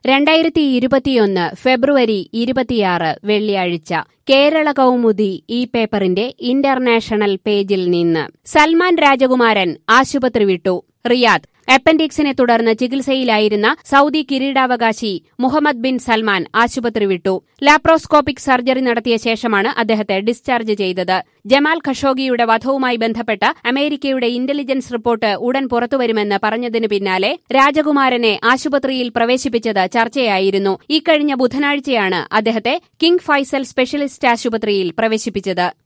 രണ്ടായിരത്തി ഇരുപത്തിയൊന്ന് ഫെബ്രുവരി ഇരുപത്തിയാറ് വെള്ളിയാഴ്ച കേരള കൗമുദി ഈ പേപ്പറിന്റെ ഇന്റർനാഷണൽ പേജിൽ നിന്ന് സൽമാൻ രാജകുമാരൻ ആശുപത്രി വിട്ടു റിയാദ് അപ്പൻഡിക്സിനെ തുടർന്ന് ചികിത്സയിലായിരുന്ന സൌദി കിരീടാവകാശി മുഹമ്മദ് ബിൻ സൽമാൻ ആശുപത്രി വിട്ടു ലാപ്രോസ്കോപ്പിക് സർജറി നടത്തിയ ശേഷമാണ് അദ്ദേഹത്തെ ഡിസ്ചാർജ് ചെയ്തത് ജമാൽ ഖഷോഗിയുടെ വധവുമായി ബന്ധപ്പെട്ട അമേരിക്കയുടെ ഇന്റലിജൻസ് റിപ്പോർട്ട് ഉടൻ പുറത്തുവരുമെന്ന് പറഞ്ഞതിന് പിന്നാലെ രാജകുമാരനെ ആശുപത്രിയിൽ പ്രവേശിപ്പിച്ചത് ചർച്ചയായിരുന്നു ഇക്കഴിഞ്ഞ ബുധനാഴ്ചയാണ് അദ്ദേഹത്തെ കിങ് ഫൈസൽ സ്പെഷ്യലിസ്റ്റ് ആശുപത്രിയിൽ പ്രവേശിപ്പിച്ചത്